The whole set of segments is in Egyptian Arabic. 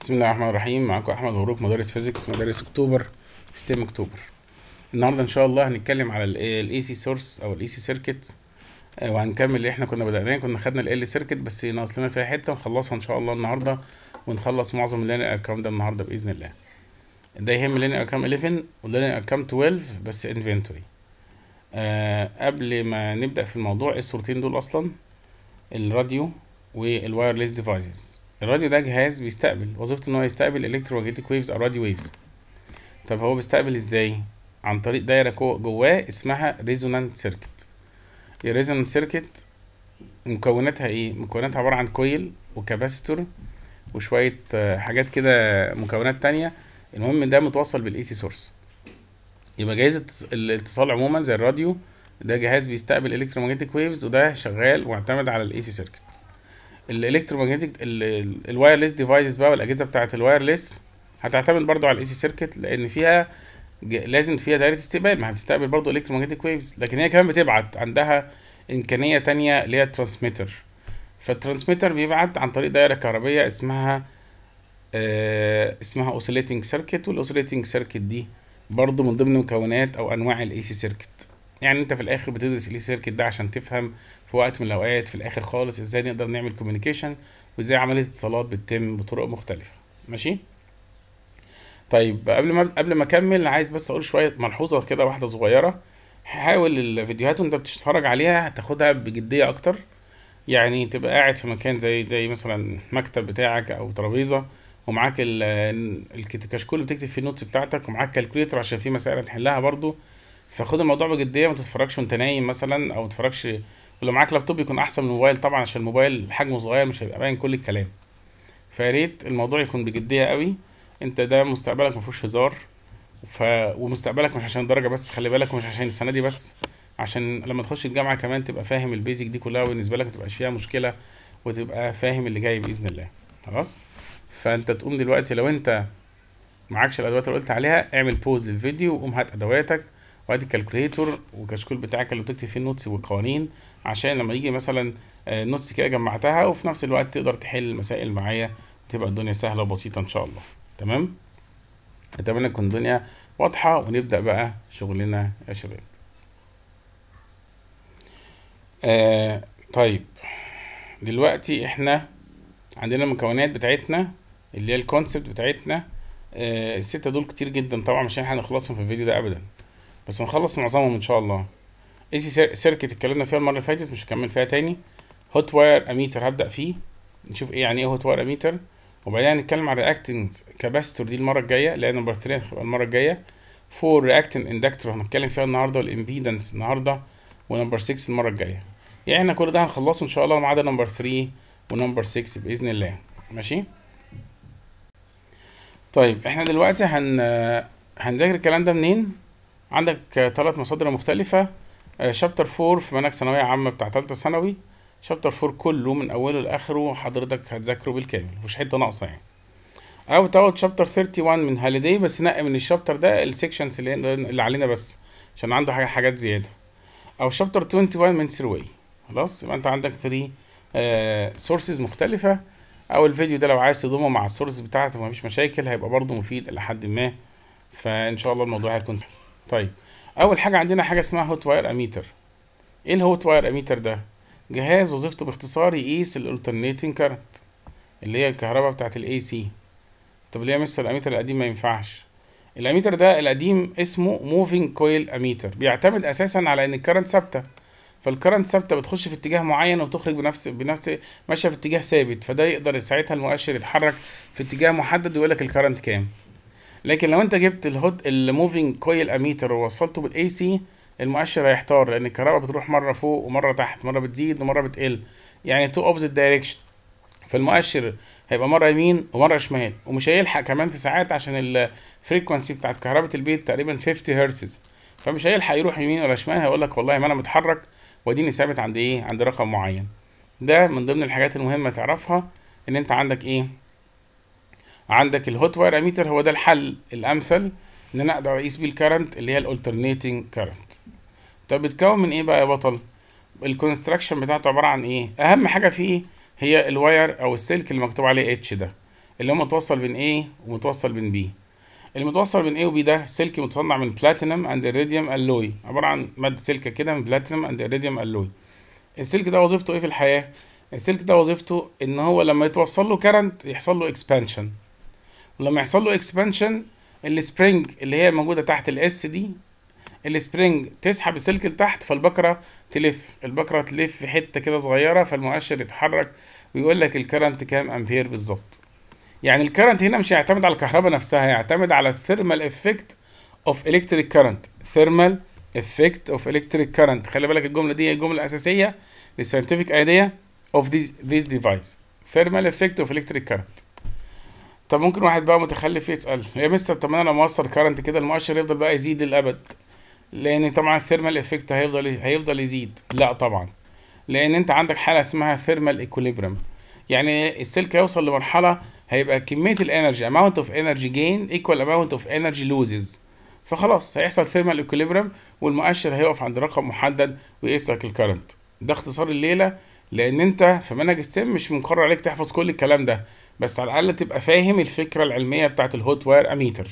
بسم الله الرحمن الرحيم معاكم احمد مبروك مدرس فيزيكس مدرس اكتوبر ستيم اكتوبر النهارده ان شاء الله هنتكلم على الاي سي سورس او الاي سي سيركت وهنكمل اللي احنا كنا بدأناه كنا خدنا ال سيركت بس ناقص لنا فيها حته نخلصها ان شاء الله النهارده ونخلص معظم اللينير ارقام ده النهارده باذن الله ده يهم اللينير ارقام 11 واللينير ارقام 12 بس انفنتوري آه قبل ما نبدأ في الموضوع ايه الصورتين دول اصلا الراديو والوايرلس ديفايسز الراديو ده جهاز بيستقبل وظيفته ان هو يستقبل الكترومagnetic ويفز او راديو ويفز طب هو بيستقبل ازاي عن طريق دايره جواه اسمها ريزونانت سيركت الريزونانت سيركت مكوناتها ايه مكوناتها عباره عن كويل وكاباسيتور وشويه حاجات كده مكونات تانية المهم ده متوصل بالاي سي سورس يبقى جهاز الاتصال عموما زي الراديو ده جهاز بيستقبل الكترومagnetic ويفز وده شغال معتمد على الاي سي سيركت الالكترومagnetic الوايرلس ديفايسز بقى والاجهزه بتاعه الوايرلس هتعتمد برضو على الاي سي سيركت لان فيها لازم فيها دايره استقبال ما هتستقبل برضو الكترومagnetic ويفز لكن هي كمان بتبعت عندها امكانيه تانية اللي هي الترانسميتر فالترانسميتر بيبعت عن طريق دايره كهربيه اسمها آه اسمها اوسيليتنج سيركت والاوسيليتنج سيركت دي برضو من ضمن مكونات او انواع الاي سي سيركت يعني انت في الاخر بتدرس الاي سيركت ده عشان تفهم في وقت من الاوقات في الاخر خالص ازاي نقدر نعمل كوميونيكيشن وازاي عمليه الاتصالات بتتم بطرق مختلفه ماشي طيب قبل ما قبل ما اكمل عايز بس اقول شويه ملحوظه كده واحده صغيره حاول الفيديوهات وانت بتتفرج عليها تاخدها بجديه اكتر يعني تبقى قاعد في مكان زي زي مثلا مكتب بتاعك او ترابيزه ومعاك الكشكول اللي بتكتب فيه النوتس بتاعتك ومعاك كالكوليتر عشان في مسائل هتحلها برضو فخد الموضوع بجديه ما تتفرجش وانت نايم مثلا او ما تتفرجش ولو معاك لابتوب يكون احسن من الموبايل طبعا عشان الموبايل حجمه صغير مش هيبقى باين كل الكلام فيا ريت الموضوع يكون بجديه قوي انت ده مستقبلك ما فيهوش هزار ف... ومستقبلك مش عشان الدرجه بس خلي بالك مش عشان السنه دي بس عشان لما تخش الجامعه كمان تبقى فاهم البيزك دي كلها وبالنسبه لك ما تبقاش فيها مشكله وتبقى فاهم اللي جاي باذن الله خلاص فانت تقوم دلوقتي لو انت معكش الادوات اللي قلت عليها اعمل بوز للفيديو وقوم هات ادواتك وادي الكالكوليتور والكشكول بتاعك اللي بتكتب فيه النوتس والقوانين عشان لما يجي مثلا نوتس كده جمعتها وفي نفس الوقت تقدر تحل المسائل معايا وتبقى الدنيا سهله وبسيطه ان شاء الله تمام اتمنى تكون الدنيا واضحه ونبدا بقى شغلنا يا شباب آه طيب دلوقتي احنا عندنا المكونات بتاعتنا اللي هي الكونسبت بتاعتنا آه الستة دول كتير جدا طبعا مش احنا هنخلصهم في الفيديو ده ابدا بس هنخلص معظمهم ان شاء الله اي سي سيركت اتكلمنا فيها المره اللي فاتت مش هكمل فيها تاني هوت واير اميتر هبدا فيه نشوف ايه يعني ايه هوت واير اميتر وبعدين هنتكلم عن رياكتنج كاباستور دي المره الجايه اللي هي نمبر 3 المره الجايه فور رياكتنج اندكتور هنتكلم فيها النهارده والامبيدنس النهارده ونمبر 6 المره الجايه يعني احنا كل ده هنخلصه ان شاء الله ما عدا نمبر 3 ونمبر 6 باذن الله ماشي طيب احنا دلوقتي هن هنذاكر الكلام ده منين عندك ثلاث مصادر مختلفة شابتر 4 في منهج ثانوية عامة بتاع تالتة ثانوي شابتر 4 كله من أوله لآخره حضرتك هتذاكره بالكامل مفيش حتة ناقصة يعني أو تاخد شابتر 31 من هاليداي بس نقي من الشابتر ده السكشنز اللي, اللي علينا بس عشان عنده حاجة حاجات زيادة أو شابتر 21 من سيروي خلاص يبقى أنت عندك 3 سورسز مختلفة أو الفيديو ده لو عايز تضمه مع السورس بتاعته مفيش مشاكل هيبقى برضه مفيد إلى حد ما فإن شاء الله الموضوع هيكون سهل طيب اول حاجه عندنا حاجه اسمها هوت واير اميتر ايه الهوت واير اميتر ده جهاز وظيفته باختصار يقيس الالترنيتنج كارنت اللي هي الكهرباء بتاعه الاي سي طب ليه يا مستر الاميتر القديم ما ينفعش الاميتر ده القديم اسمه موفينج كويل اميتر بيعتمد اساسا على ان الكرنت ثابته فالكرنت ثابته بتخش في اتجاه معين وبتخرج بنفس بنفس ماشيه في اتجاه ثابت فده يقدر ساعتها المؤشر يتحرك في اتجاه محدد ويقول لك الكرنت كام لكن لو انت جبت الهوت الموفينج كويل اميتر ووصلته بالاي سي المؤشر هيحتار لان الكهرباء بتروح مره فوق ومره تحت مره بتزيد ومره بتقل يعني تو اوبزيت دايركشن فالمؤشر هيبقى مره يمين ومره شمال ومش هيلحق كمان في ساعات عشان الفريكونسي بتاعت كهرباء البيت تقريبا 50 هرتز فمش هيلحق يروح يمين ولا شمال هيقول لك والله ما انا متحرك واديني ثابت عند ايه عند رقم معين ده من ضمن الحاجات المهمه تعرفها ان انت عندك ايه عندك الهوت واير اميتر هو ده الحل الامثل ان انا اقدر اقيس بيه الكرنت اللي هي الالترنيتنج كرنت طب بتكون من ايه بقى يا بطل الكونستراكشن بتاعته عباره عن ايه اهم حاجه فيه هي الواير او السلك اللي مكتوب عليه اتش ده اللي هو متوصل بين A ومتوصل بين B المتوصل بين A و B ده سلك متصنع من بلاتينم اند iridium الوي عباره عن ماده سلكه كده من بلاتينم اند iridium الوي السلك ده وظيفته ايه في الحياه السلك ده وظيفته ان هو لما يتوصل له كرنت يحصل له اكسبانشن ولما يحصل له اكسبانشن السبرينج اللي هي موجوده تحت الاس دي السبرينج تسحب السلك لتحت فالبكره تلف البكره تلف في حته كده صغيره فالمؤشر يتحرك ويقول لك الكرنت كام امبير بالظبط يعني الكرنت هنا مش هيعتمد على الكهرباء نفسها هيعتمد على الثيرمال افكت اوف الكتريك كرنت ثيرمال افكت اوف الكتريك كرنت خلي بالك الجمله دي هي الجمله الاساسيه للساينتفك ايديا اوف ذيس ذيس ديفايس ثيرمال افكت اوف الكتريك كرنت طب ممكن واحد بقى متخلف يسال يا مستر طب انا لما اوصل كرنت كده المؤشر يفضل بقى يزيد للابد لان طبعا الثيرمال افكت هيفضل هيفضل يزيد لا طبعا لان انت عندك حاله اسمها ثيرمال ايكوليبريم يعني السلك هيوصل لمرحله هيبقى كميه الانرجي amount of energy gain equal amount of energy loses فخلاص هيحصل ثيرمال ايكوليبريم والمؤشر هيقف عند رقم محدد ويقيس لك الكرنت ده اختصار الليله لان انت في منهج السم مش مقرر عليك تحفظ كل الكلام ده بس على الاقل تبقى فاهم الفكره العلميه بتاعت الهوت واير اميتر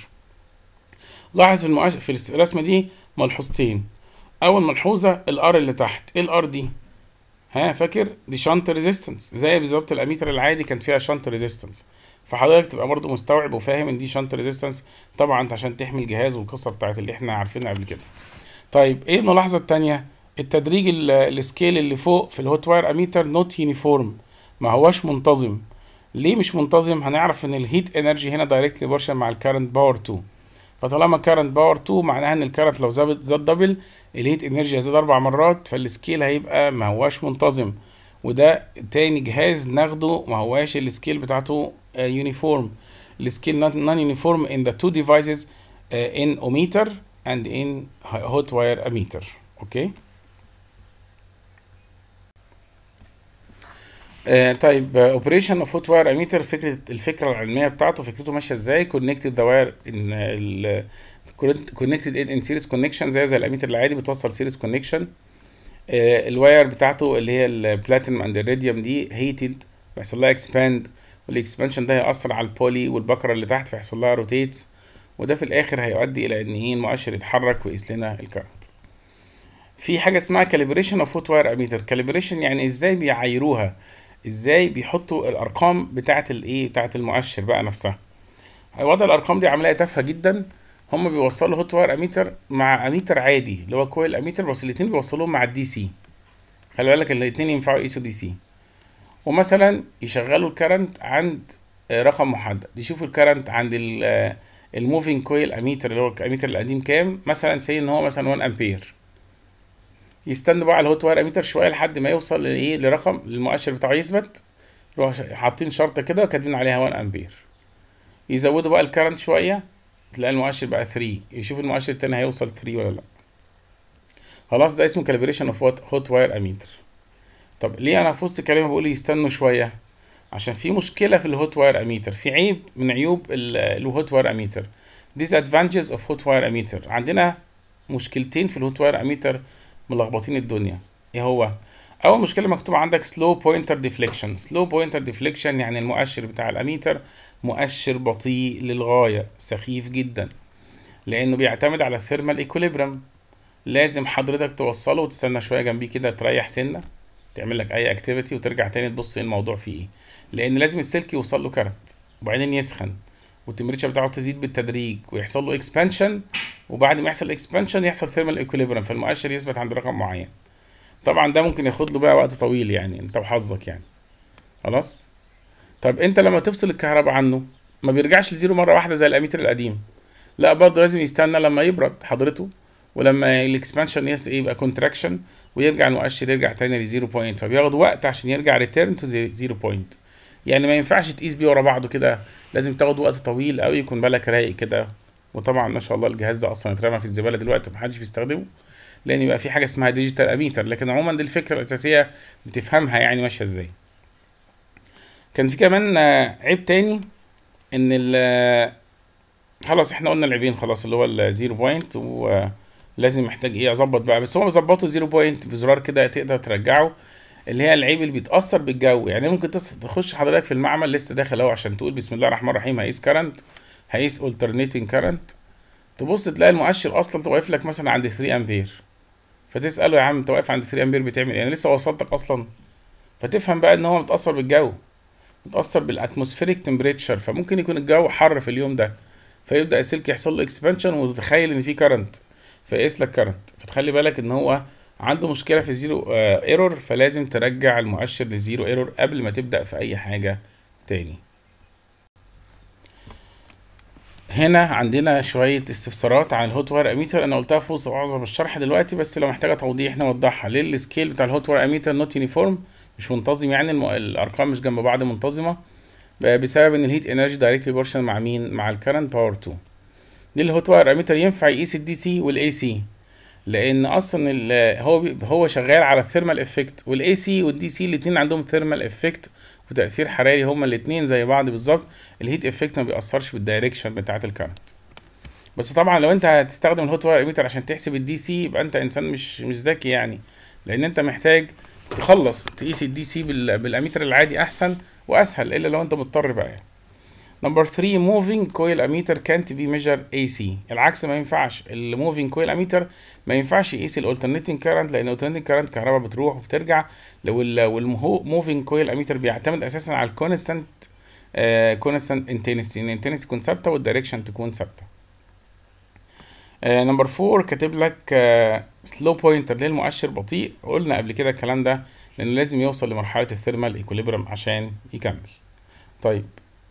لاحظ في المؤشر في الرسمه دي ملحوظتين اول ملحوظه الار اللي تحت ايه الار دي ها فاكر دي شنت ريزيستنس زي بالظبط الاميتر العادي كانت فيها شنت ريزيستنس فحضرتك تبقى برضو مستوعب وفاهم ان دي شنت ريزيستنس طبعا انت عشان تحمي الجهاز والقصه بتاعت اللي احنا عارفينها قبل كده طيب ايه الملاحظه الثانيه التدريج السكيل اللي فوق في الهوت واير اميتر نوت يونيفورم ما هوش منتظم ليه مش منتظم هنعرف ان الهيت انرجي هنا دايركتلي بورشن مع الكارنت باور 2 فطالما كارنت باور 2 معناها ان الكارنت لو زاد زاد دبل الهيت انرجي هيزيد اربع مرات فالسكيل هيبقى ما هواش منتظم وده تاني جهاز ناخده ما هواش السكيل بتاعته يونيفورم السكيل نون يونيفورم in the two devices uh, in ohmmeter and in hot wire ammeter اوكي آه طيب اوبريشن اوف هوت واير اميتر فكره الفكره العلميه بتاعته فكرته ماشيه ازاي كونكتد ذا واير ان كونكتد ان سيريز كونكشن زيه زي الاميتر العادي بتوصل سيريز كونكشن آه الواير بتاعته اللي هي البلاتينم اند الريديوم دي هيتد بيحصل لها اكسباند والاكسبانشن ده هيأثر على البولي والبكره اللي تحت فيحصل لها روتيتس وده في الاخر هيؤدي الى ان ايه المؤشر يتحرك ويقيس لنا الكارت في حاجه اسمها كاليبريشن اوف فوت واير اميتر كاليبريشن يعني ازاي بيعايروها ازاي بيحطوا الارقام بتاعه الايه بتاعه المؤشر بقى نفسها وضع الارقام دي عمليه تافهه جدا هم بيوصلوا هوت واير اميتر مع اميتر عادي اللي هو كويل اميتر بس الاثنين بيوصلوهم مع الدي سي خلي بالك الاثنين ينفعوا يقيسوا دي سي ومثلا يشغلوا الكرنت عند رقم محدد يشوفوا الكرنت عند الموفينج كويل اميتر اللي هو الاميتر القديم كام مثلا سي ان هو مثلا 1 امبير يستنوا بقى على الهوت واير اميتر شويه لحد ما يوصل لايه لرقم المؤشر بتاعه يثبت يروحوا حاطين شرطه كده وكاتبين عليها 1 امبير يزودوا بقى الكرنت شويه تلاقي المؤشر بقى 3 يشوف المؤشر التاني هيوصل 3 ولا لا خلاص ده اسمه كاليبريشن اوف هوت واير اميتر طب ليه انا في وسط كلامي بقول يستنوا شويه عشان في مشكله في الهوت واير اميتر في عيب من عيوب الهوت واير اميتر disadvantages of hot wire ammeter عندنا مشكلتين في الهوت واير اميتر ملخبطين الدنيا ايه هو اول مشكله مكتوب عندك سلو بوينتر ديفليكشن سلو بوينتر ديفليكشن يعني المؤشر بتاع الاميتر مؤشر بطيء للغايه سخيف جدا لانه بيعتمد على الثيرمال ايكوليبرم لازم حضرتك توصله وتستنى شويه جنبيه كده تريح سنه تعمل لك اي اكتيفيتي وترجع تاني تبص ايه الموضوع فيه ايه لان لازم السلك يوصل له كارت وبعدين يسخن والتمبريتشر بتاعه تزيد بالتدريج ويحصل له اكسبانشن وبعد ما يحصل اكسبانشن يحصل ثيرمال ايكوليبرم فالمؤشر يثبت عند رقم معين طبعا ده ممكن ياخد له بقى وقت طويل يعني انت وحظك يعني خلاص طب انت لما تفصل الكهرباء عنه ما بيرجعش لزيرو مره واحده زي الاميتر القديم لا برضه لازم يستنى لما يبرد حضرته ولما الاكسبانشن يبقى كونتراكشن ويرجع المؤشر يرجع تاني لزيرو بوينت فبياخد وقت عشان يرجع ريتيرن تو زيرو بوينت يعني ما ينفعش تقيس بيه ورا بعضه كده لازم تاخد وقت طويل قوي يكون بالك رايق كده وطبعا ما شاء الله الجهاز ده اصلا اترمى في الزباله دلوقتي محدش بيستخدمه لان يبقى في حاجه اسمها ديجيتال اميتر لكن عموما دي الفكره الاساسيه بتفهمها يعني ماشيه ازاي كان في كمان عيب تاني ان ال خلاص احنا قلنا العيبين خلاص اللي هو الزيرو بوينت ولازم محتاج ايه اظبط بقى بس هو مظبطه زيرو بوينت بزرار كده تقدر ترجعه اللي هي العيب اللي بيتاثر بالجو يعني ممكن تص- تخش حضرتك في المعمل لسه داخل اهو عشان تقول بسم الله الرحمن الرحيم هقيس كارنت هقيس alternating كارنت تبص تلاقي المؤشر اصلا واقف لك مثلا عند 3 امبير فتساله يا عم انت واقف عند 3 امبير بتعمل ايه انا لسه وصلتك اصلا فتفهم بقى ان هو متاثر بالجو متاثر بالاتموسفيريك تمبريتشر فممكن يكون الجو حر في اليوم ده فيبدا السلك يحصل له اكسبانشن وتتخيل ان في كارنت فيقيس لك كارنت فتخلي بالك ان هو عنده مشكله في زيرو ايرور فلازم ترجع المؤشر للزيرو ايرور قبل ما تبدا في اي حاجه تاني هنا عندنا شوية استفسارات عن الهوت واير اميتر انا قلتها في وسط معظم الشرح دلوقتي بس لو محتاجة توضيح نوضحها ليه السكيل بتاع الهوت واير اميتر نوت يونيفورم مش منتظم يعني الم... الارقام مش جنب بعض منتظمة ب- بسبب ان الهيت انرجي دايركتلي بورشن مع مين مع الكرنت باور 2 ليه الهوت واير اميتر ينفع يقيس الدي سي والاي سي لان اصلا ال- هو بي- هو شغال على الثيرمال افكت والاي سي والدي سي الاثنين عندهم ثيرمال افكت وتاثير حراري هما الاثنين زي بعض بالظبط الهيت افكت ما بيأثرش بالدايركشن بتاعه الكرنت بس طبعا لو انت هتستخدم الهوت واير اميتر عشان تحسب الدي سي يبقى انت انسان مش مش ذكي يعني لان انت محتاج تخلص تقيس الدي سي بالاميتر العادي احسن واسهل الا لو انت مضطر بقى يعني نمبر 3 موفينج كويل اميتر كانت بي ميجر اي سي العكس ما ينفعش الموفينج كويل اميتر ما ينفعش يقيس الالترنيتنج كارنت لان الالترنيتنج كارنت كهرباء بتروح وبترجع لو والموفينج كويل اميتر بيعتمد اساسا على الكونستانت كونستانت انتنسي ان الانتنسي تكون ثابته والدايركشن تكون ثابته نمبر 4 كاتب لك سلو بوينتر ليه المؤشر بطيء قلنا قبل كده الكلام ده لانه لازم يوصل لمرحله الثيرمال ايكوليبرم عشان يكمل طيب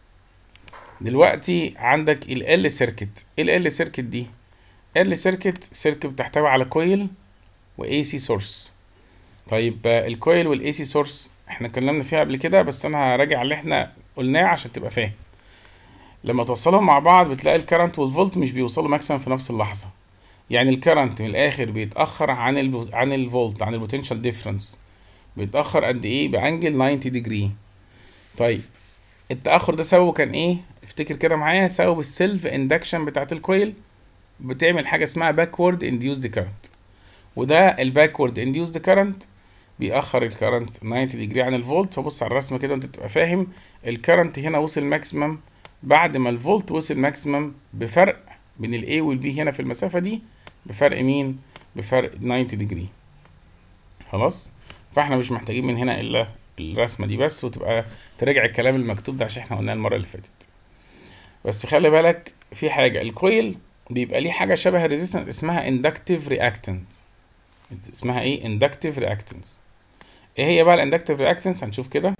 دلوقتي عندك ال L سيركت ايه ال L سيركت دي L سيركت سيركت بتحتوي على كويل و AC سورس طيب آه، الكويل وال AC سورس احنا اتكلمنا فيها قبل كده بس انا هراجع اللي احنا قلناه عشان تبقى فاهم لما توصلهم مع بعض بتلاقي الكرنت والفولت مش بيوصلوا ماكسيمم في نفس اللحظه يعني الكرنت من الاخر بيتاخر عن ال عن الفولت عن البوتنشال ديفرنس بيتاخر قد ايه بانجل 90 ديجري طيب التاخر ده سببه كان ايه افتكر كده معايا سبب السيلف اندكشن بتاعت الكويل بتعمل حاجه اسمها باكورد انديوسد كارنت وده الباكورد انديوسد كارنت بيأخر الكرنت 90 ديجري عن الفولت فبص على الرسمه كده وانت تبقى فاهم الكرنت هنا وصل ماكسيمم بعد ما الفولت وصل ماكسيمم بفرق بين الاي والبي هنا في المسافه دي بفرق مين بفرق 90 ديجري خلاص فاحنا مش محتاجين من هنا الا الرسمه دي بس وتبقى تراجع الكلام المكتوب ده عشان احنا قلناه المره اللي فاتت بس خلي بالك في حاجه الكويل بيبقى ليه حاجه شبه الريزيستنس اسمها اندكتيف رياكتنت اسمها ايه اندكتيف رياكتنس ايه هي بقى الاندكتيف رياكتنس هنشوف كده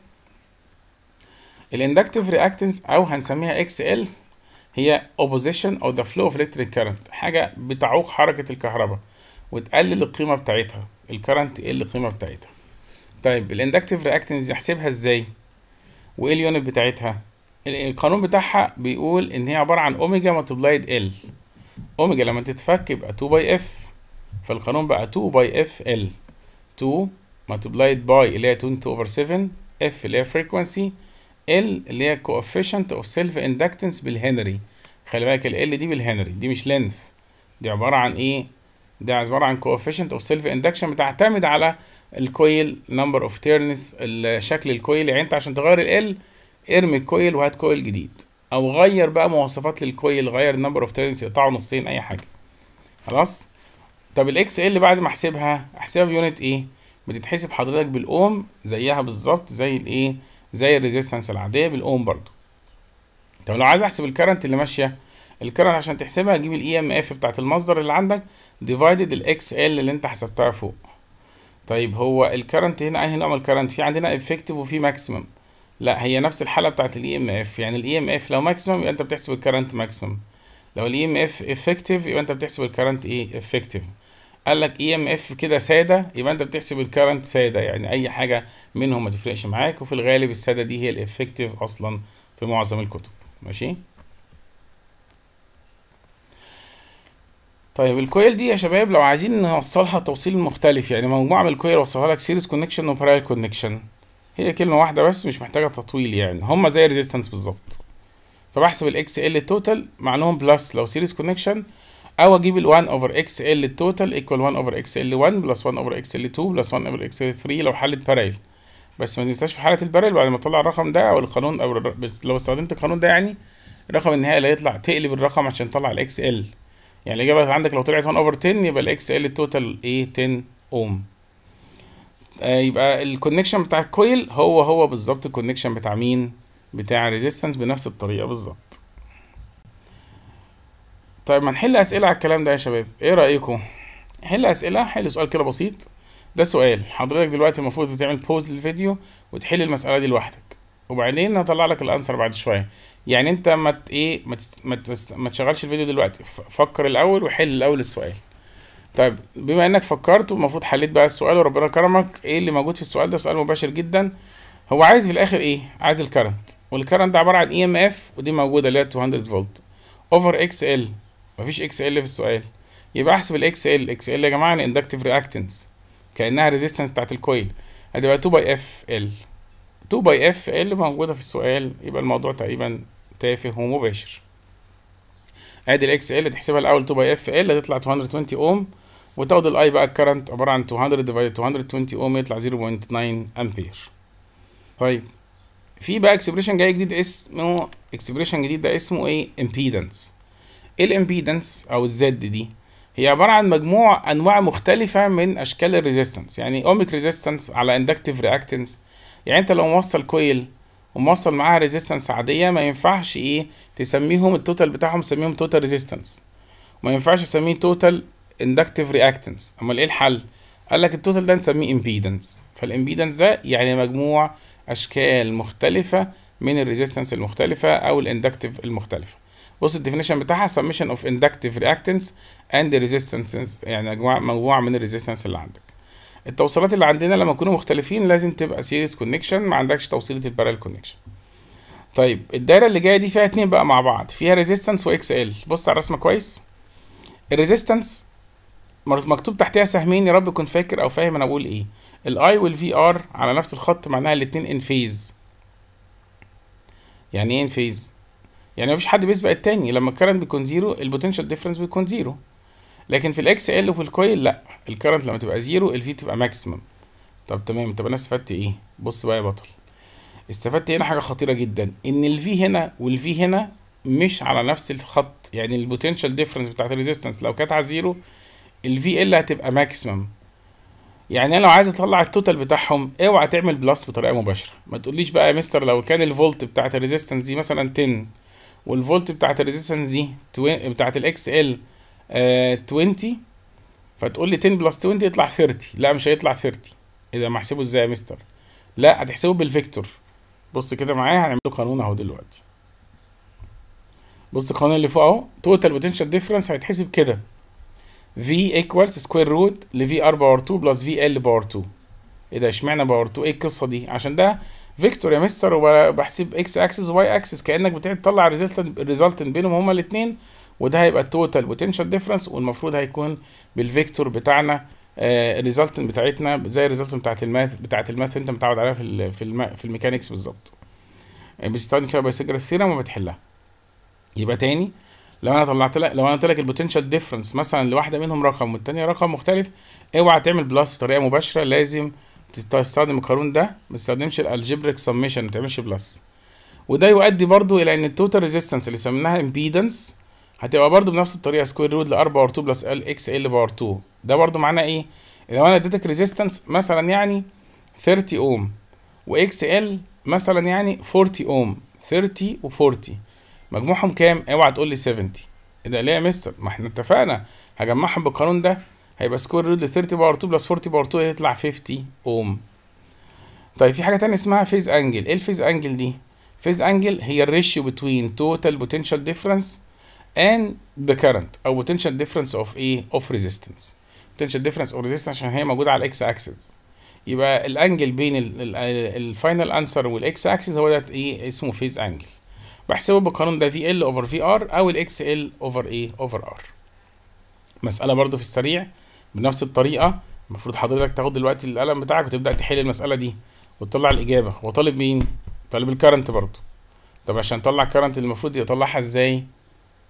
الاندكتيف رياكتنس او هنسميها اكس ال هي opposition of the flow of electric current حاجه بتعوق حركه الكهرباء وتقلل القيمه بتاعتها الكرنت تقل القيمه بتاعتها طيب الاندكتيف رياكتنس احسبها ازاي وايه اليونت بتاعتها القانون بتاعها بيقول ان هي عباره عن اوميجا ملتبلايد ال اوميجا لما تتفك يبقى 2 باي اف فالقانون بقى 2 باي اف ال 2 ملتبلايد باي اللي هي 20 اوفر 7 اف اللي هي فريكوانسي ال اللي هي coefficient of self inductance بالهنري خلي بالك ال L دي بالهنري دي مش لينث دي عبارة عن ايه دي عبارة عن coefficient of self induction بتعتمد على الكويل number of turns شكل الكويل يعني انت عشان تغير ال L ارمي الكويل وهات كويل جديد او غير بقى مواصفات للكويل غير number of turns يقطعه نصين اي حاجة خلاص طب الاكس ال بعد ما احسبها احسبها بيونت ايه بتتحسب حضرتك بالاوم زيها بالظبط زي الايه زي الريزيستنس العاديه بالاوم برضو طب لو عايز احسب الكرنت اللي ماشيه الكرنت عشان تحسبها جيب الاي ام اف بتاعت المصدر اللي عندك ديفايدد الاكس ال اللي انت حسبتها فوق طيب هو الكرنت هنا انهي نوع من الكرنت في عندنا افكتيف وفي ماكسيمم لا هي نفس الحاله بتاعت الاي ام اف يعني الاي ام اف لو ماكسيمم يبقى انت بتحسب الكرنت ماكسيمم لو الاي ام اف افكتيف يبقى انت بتحسب الكرنت ايه افكتيف قال لك اي ام اف كده ساده يبقى انت بتحسب الكرنت ساده يعني اي حاجه منهم ما تفرقش معاك وفي الغالب الساده دي هي الافكتيف اصلا في معظم الكتب ماشي طيب الكويل دي يا شباب لو عايزين نوصلها توصيل مختلف يعني مجموعه من الكويل اوصلها لك سيريز كونكشن وبارال كونكشن هي كلمه واحده بس مش محتاجه تطويل يعني هما زي الريزيستنس بالظبط فبحسب الاكس ال توتال مع انهم بلس لو سيريز كونكشن او اجيب ال 1 اوفر اكس ال التوتال ايكوال 1 اوفر اكس ال 1 بلس 1 اوفر اكس ال 2 بلس 1 اوفر اكس ال 3 لو حلت باريل بس ما تنساش في حاله الباريل بعد ما تطلع الرقم ده او القانون او الر- بس لو استخدمت القانون ده يعني الرقم النهائي اللي هيطلع تقلب الرقم عشان تطلع الاكس ال يعني الاجابه عندك لو طلعت 1 اوفر 10 يبقى الاكس ال التوتال ايه 10 اوم آه يبقى الكونكشن بتاع الكويل هو هو بالظبط الكونكشن بتاع مين بتاع ريزيستنس بنفس الطريقه بالظبط طيب ما نحل اسئله على الكلام ده يا شباب ايه رايكم حل اسئله حل سؤال كده بسيط ده سؤال حضرتك دلوقتي المفروض بتعمل بوز للفيديو وتحل المساله دي لوحدك وبعدين هطلع لك الانسر بعد شويه يعني انت ما ت- ايه ما تس- ما تس- ما تشغلش الفيديو دلوقتي ف- فكر الاول وحل الاول السؤال طيب بما انك فكرت والمفروض حليت بقى السؤال وربنا كرمك ايه اللي موجود في السؤال ده سؤال مباشر جدا هو عايز في الاخر ايه عايز الكرنت والكرنت ده عباره عن اي ام اف ودي موجوده اللي هي 200 فولت اوفر اكس ال مفيش اكس ال في السؤال يبقى احسب الاكس ال اكس ال يا جماعه الاندكتيف رياكتنس كانها ريزيستنس بتاعت الكويل هتبقى 2 باي اف ال 2 باي اف ال موجوده في السؤال يبقى الموضوع تقريبا تافه ومباشر ادي الاكس ال تحسبها الاول 2 باي اف ال هتطلع 220 اوم وتاخد الاي بقى الكرنت عباره عن 200 ديفايد 220 اوم يطلع 0.9 امبير طيب في بقى اكسبريشن جاي جديد اسمه اكسبريشن جديد ده اسمه ايه امبيدنس ايه الامبيدنس او الزد دي هي عباره عن مجموع انواع مختلفه من اشكال الريزيستنس يعني اوميك ريزيستنس على اندكتيف رياكتنس يعني انت لو موصل كويل وموصل معاها ريزيستنس عاديه ما ينفعش ايه تسميهم التوتال بتاعهم تسميهم توتال ريزيستنس ما ينفعش تسميه توتال اندكتيف رياكتنس امال ايه الحل قال لك التوتال ده نسميه امبيدنس فالامبيدنس ده يعني مجموع اشكال مختلفه من الريزيستنس المختلفه او الاندكتيف المختلفه بص الديفينيشن بتاعها summation of inductive reactance and resistances يعني مجموعه مجموعه من الريزيستنس اللي عندك التوصيلات اللي عندنا لما يكونوا مختلفين لازم تبقى سيريز كونكشن ما عندكش توصيله البارال كونكشن طيب الدايره اللي جايه دي فيها اتنين بقى مع بعض فيها ريزيستنس واكس ال بص على الرسمه كويس الريزيستنس مكتوب تحتها سهمين يا رب كنت فاكر او فاهم انا بقول ايه الاي والفي ار على نفس الخط معناها الاتنين ان فيز يعني ايه ان فيز يعني مفيش حد بيسبق التاني لما الكرنت بيكون زيرو البوتنشال ديفرنس بيكون زيرو لكن في الاكس ال وفي الكويل لا الكرنت لما تبقى زيرو الفي تبقى ماكسيمم طب تمام طب انا استفدت ايه بص بقى يا بطل استفدت هنا حاجه خطيره جدا ان الفي هنا والفي هنا مش على نفس الخط يعني البوتنشال ديفرنس بتاعت الريزيستنس لو كانت على زيرو الفي ال هتبقى ماكسيمم يعني انا لو عايز اطلع التوتال بتاعهم اوعى تعمل بلس بطريقه مباشره ما تقوليش بقى يا مستر لو كان الفولت بتاعت الريزيستنس دي مثلا 10 والفولت بتاعت الريزيستنس دي توي... بتاعت الاكس ال 20 فتقول لي 10 بلس 20 يطلع 30 لا مش هيطلع 30 ايه ده محسبه ازاي يا مستر لا هتحسبه بالفيكتور بص كده معايا هنعمل له قانون اهو دلوقتي بص القانون اللي فوق اهو توتال بوتنشال ديفرنس هيتحسب كده V equals سكوير روت ل V R باور 2 بلس V L باور 2 ايه ده اشمعنى باور 2 ايه القصه دي عشان ده فيكتور يا مستر وبحسب اكس اكسس واي اكسس كانك بتقعد تطلع الريزلتنت الريزلتنت بينهم هما الاثنين وده هيبقى التوتال بوتنشال ديفرنس والمفروض هيكون بالفيكتور بتاعنا الريزلتنت بتاعتنا زي الريزلتنت بتاعت الماث بتاعت الماث انت متعود عليها في ال في الم في الميكانكس بالظبط بتستخدم كده بايثاغورس ثيرم وبتحلها يبقى تاني لو انا طلعت لك لو انا قلت لك البوتنشال ديفرنس مثلا لواحده منهم رقم والتانيه رقم مختلف اوعى تعمل بلس بطريقه مباشره لازم تستخدم القانون ده ما تستخدمش الالجبريك سميشن ما تعملش بلس وده يؤدي برضو الى ان التوتال ريزيستنس اللي سميناها امبيدنس هتبقى برضو بنفس الطريقه سكوير روت ل 4 باور 2 بلس ال اكس ال باور 2 ده برضو معناه ايه لو انا اديتك ريزيستنس مثلا يعني 30 اوم واكس ال مثلا يعني 40 اوم 30 و40 مجموعهم كام اوعى تقول لي 70 ايه ده ليه يا مستر ما احنا اتفقنا هجمعهم بالقانون ده هيبقى سكوير روت ل 30 باور 2 بلس 40 باور 2 هيطلع 50 اوم طيب في حاجه تانية اسمها فيز انجل ايه الفيز انجل دي فيز انجل هي الريشيو بتوين توتال بوتنشال ديفرنس and the current او potential difference of ايه of resistance potential difference of resistance عشان هي موجوده على الاكس اكسس يبقى الانجل بين الفاينل انسر والاكس اكسس هو ده ايه اسمه فيز انجل بحسبه بالقانون ده في ال اوفر في ار او الاكس ال اوفر ايه اوفر ار مساله برضو في السريع بنفس الطريقه المفروض حضرتك تاخد دلوقتي القلم بتاعك وتبدا تحل المساله دي وتطلع الاجابه هو طالب مين طالب الكرنت برضو طب عشان نطلع الكرنت المفروض يطلعها ازاي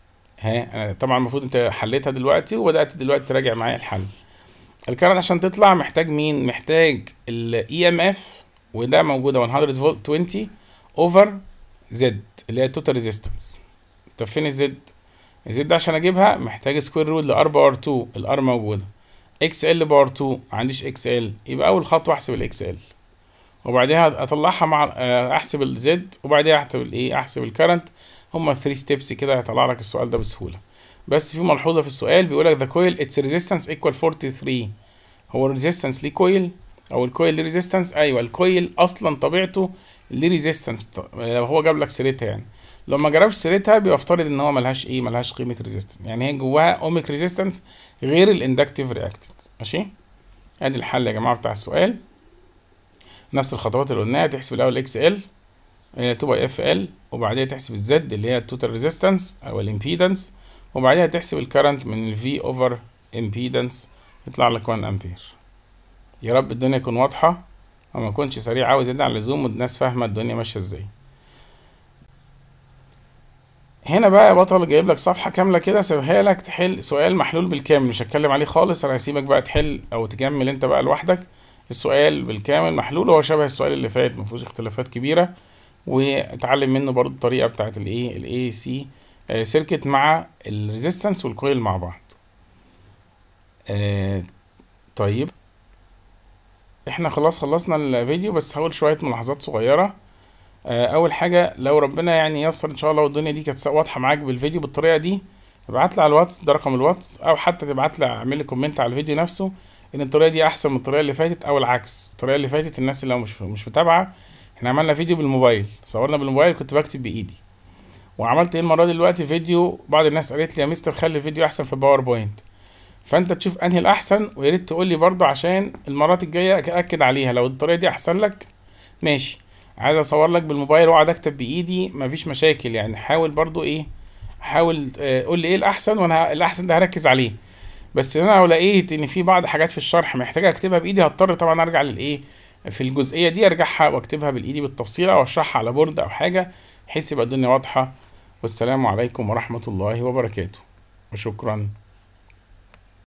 ها أنا طبعا المفروض انت حليتها دلوقتي وبدات دلوقتي تراجع معايا الحل الكرنت عشان تطلع محتاج مين محتاج الاي ام اف وده موجوده 100 فولت 20 اوفر زد اللي هي توتال ريزيستنس طب فين الزد الزد عشان اجيبها محتاج سكوير رول لار باور 2 الار موجوده اكس ال باور 2 ما عنديش اكس ال يبقى اول خطوه احسب الاكس ال وبعدها اطلعها مع آه، احسب الزد وبعدها احسب الايه احسب الكرنت هما 3 ستيبس كده هيطلع لك السؤال ده بسهوله بس في ملحوظه في السؤال بيقول لك ذا كويل اتس ريزيستنس ايكوال 43 هو الريزيستنس ليه كويل او الكويل ليه ريزيستنس ايوه الكويل اصلا طبيعته ليه ريزيستنس لو هو جاب لك سيرتها يعني لو ما جربش سيرتها بيفترض ان هو ملهاش ايه ملهاش قيمه ريزيستنس يعني هي جواها اوميك ريزيستنس غير الاندكتيف رياكتنس ماشي ادي الحل يا جماعه بتاع السؤال نفس الخطوات اللي قلناها تحسب الاول اكس ال 2 باي اف ال وبعدين تحسب الزد اللي هي التوتال ريزيستنس او الامبيدنس وبعدين تحسب الكرنت من الفي اوفر امبيدنس يطلع لك 1 امبير يا رب الدنيا تكون واضحه وما اكونش سريع عاوز زيادة عن اللزوم والناس فاهمه الدنيا ماشيه ازاي هنا بقى يا بطل جايب لك صفحه كامله كده سيبها لك تحل سؤال محلول بالكامل مش هتكلم عليه خالص انا هسيبك بقى تحل او تكمل انت بقى لوحدك السؤال بالكامل محلول هو شبه السؤال اللي فات مفيهوش اختلافات كبيره واتعلم منه برضو الطريقه بتاعت الايه الاي سي سيركت مع الريزيستنس والكويل مع بعض آه طيب احنا خلاص خلصنا الفيديو بس هقول شويه ملاحظات صغيره آه اول حاجه لو ربنا يعني ييسر ان شاء الله والدنيا دي كانت واضحه معاك بالفيديو بالطريقه دي ابعت لي على الواتس ده رقم الواتس او حتى تبعت لي اعمل لي كومنت على الفيديو نفسه ان الطريقه دي احسن من الطريقه اللي فاتت او العكس الطريقه اللي فاتت الناس اللي مش مش متابعه احنا عملنا فيديو بالموبايل صورنا بالموبايل كنت بكتب بايدي وعملت ايه المره دي دلوقتي فيديو بعض الناس قالت لي يا مستر خلي الفيديو احسن في باوربوينت فانت تشوف انهي الاحسن ويا ريت تقول لي برضه عشان المرات الجايه اكد عليها لو الطريقه دي احسن لك ماشي عايز اصور لك بالموبايل واقعد اكتب بايدي مفيش مشاكل يعني حاول برضه ايه حاول آه، قول لي ايه الاحسن وانا ه- الاحسن ده هركز عليه بس انا لو لقيت ان في بعض حاجات في الشرح محتاجه اكتبها بايدي هضطر طبعا ارجع للايه في الجزئيه دي ارجعها واكتبها بالايدي بالتفصيل او اشرحها على بورد او حاجه بحيث يبقى الدنيا واضحه والسلام عليكم ورحمه الله وبركاته وشكرا